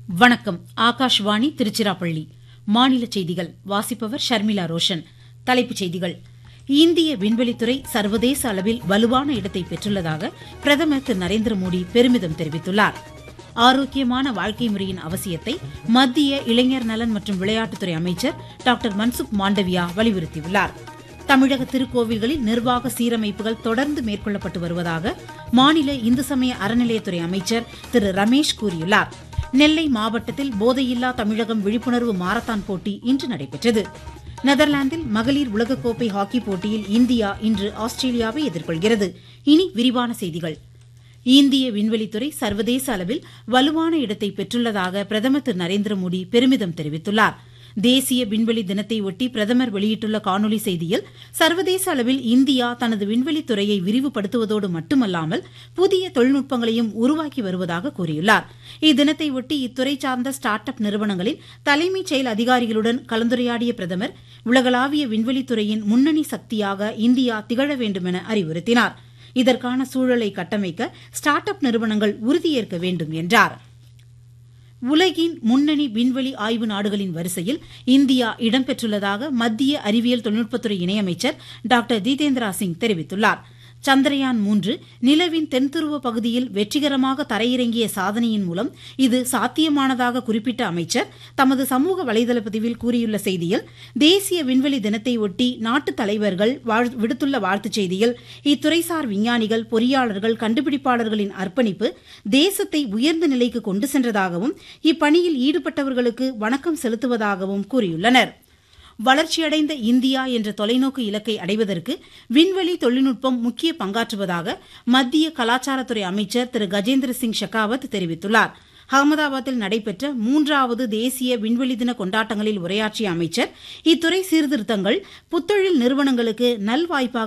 வணக்கம் ஆகாஷ்வாணி திருச்சிராப்பள்ளி மாநில செய்திகள் வாசிப்பவர் ஷர்மிளா ரோஷன் தலைப்புச் செய்திகள் இந்திய விண்வெளித்துறை சர்வதேச அளவில் வலுவான இடத்தை பெற்றுள்ளதாக பிரதமர் திரு நரேந்திர மோடி பெருமிதம் தெரிவித்துள்ளார் ஆரோக்கியமான வாழ்க்கை முறையின் அவசியத்தை மத்திய இளைஞர் நலன் மற்றும் விளையாட்டுத்துறை அமைச்சர் டாக்டர் மன்சுக் மாண்டவியா வலியுறுத்தியுள்ளார் தமிழக திருக்கோவில்களில் நிர்வாக சீரமைப்புகள் தொடர்ந்து மேற்கொள்ளப்பட்டு வருவதாக மாநில இந்து சமய அறநிலையத்துறை அமைச்சர் திரு ரமேஷ் கூறியுள்ளார் நெல்லை மாவட்டத்தில் போதையில்லா தமிழகம் விழிப்புணர்வு மாரத்தான் போட்டி இன்று நடைபெற்றது நெதர்லாந்தில் மகளிர் உலகக்கோப்பை ஹாக்கி போட்டியில் இந்தியா இன்று ஆஸ்திரேலியாவை எதிர்கொள்கிறது இனி விரிவான செய்திகள் இந்திய விண்வெளித்துறை சர்வதேச அளவில் வலுவான இடத்தை பெற்றுள்ளதாக பிரதமர் திரு நரேந்திர மோடி பெருமிதம் தெரிவித்துள்ளார் தேசிய விண்வெளி தினத்தை ஒட்டி பிரதமர் வெளியிட்டுள்ள காணொலி செய்தியில் சர்வதேச அளவில் இந்தியா தனது விண்வெளித்துறையை விரிவுபடுத்துவதோடு மட்டுமல்லாமல் புதிய தொழில்நுட்பங்களையும் உருவாக்கி வருவதாக கூறியுள்ளார் இத்தினத்தை ஒட்டி இத்துறை சார்ந்த ஸ்டார்ட் அப் நிறுவனங்களின் தலைமைச் செயல் அதிகாரிகளுடன் கலந்துரையாடிய பிரதமர் உலகளாவிய விண்வெளித்துறையின் முன்னணி சக்தியாக இந்தியா திகழ வேண்டும் என அறிவுறுத்தினார் இதற்கான சூழலை கட்டமைக்க ஸ்டார்ட் அப் நிறுவனங்கள் உறுதியேற்க வேண்டும் என்றார் உலகின் முன்னணி விண்வெளி ஆய்வு நாடுகளின் வரிசையில் இந்தியா இடம்பெற்றுள்ளதாக மத்திய அறிவியல் தொழில்நுட்பத்துறை இணையமைச்சர் டாக்டர் ஜிதேந்திரா சிங் தெரிவித்துள்ளார் சந்திரயான் மூன்று நிலவின் தென்துருவ பகுதியில் வெற்றிகரமாக தரையிறங்கிய சாதனையின் மூலம் இது சாத்தியமானதாக குறிப்பிட்ட அமைச்சர் தமது சமூக வலைதள பதிவில் கூறியுள்ள செய்தியில் தேசிய விண்வெளி தினத்தை ஒட்டி நாட்டு தலைவர்கள் விடுத்துள்ள வாழ்த்துச் செய்தியில் இத்துறைசார் விஞ்ஞானிகள் பொறியாளர்கள் கண்டுபிடிப்பாளர்களின் அர்ப்பணிப்பு தேசத்தை உயர்ந்த நிலைக்கு கொண்டு சென்றதாகவும் இப்பணியில் ஈடுபட்டவர்களுக்கு வணக்கம் செலுத்துவதாகவும் கூறியுள்ளனா் வளர்ச்சியடைந்த இந்தியா என்ற தொலைநோக்கு இலக்கை அடைவதற்கு விண்வெளி தொழில்நுட்பம் முக்கிய பங்காற்றுவதாக மத்திய கலாச்சாரத்துறை அமைச்சர் திரு கஜேந்திர சிங் ஷெகாவத் தெரிவித்துள்ளார் அகமதாபாத்தில் நடைபெற்ற மூன்றாவது தேசிய விண்வெளி தின கொண்டாட்டங்களில் உரையாற்றிய அமைச்சர் இத்துறை சீர்திருத்தங்கள் புத்தொழில் நிறுவனங்களுக்கு நல்வாய்ப்பாக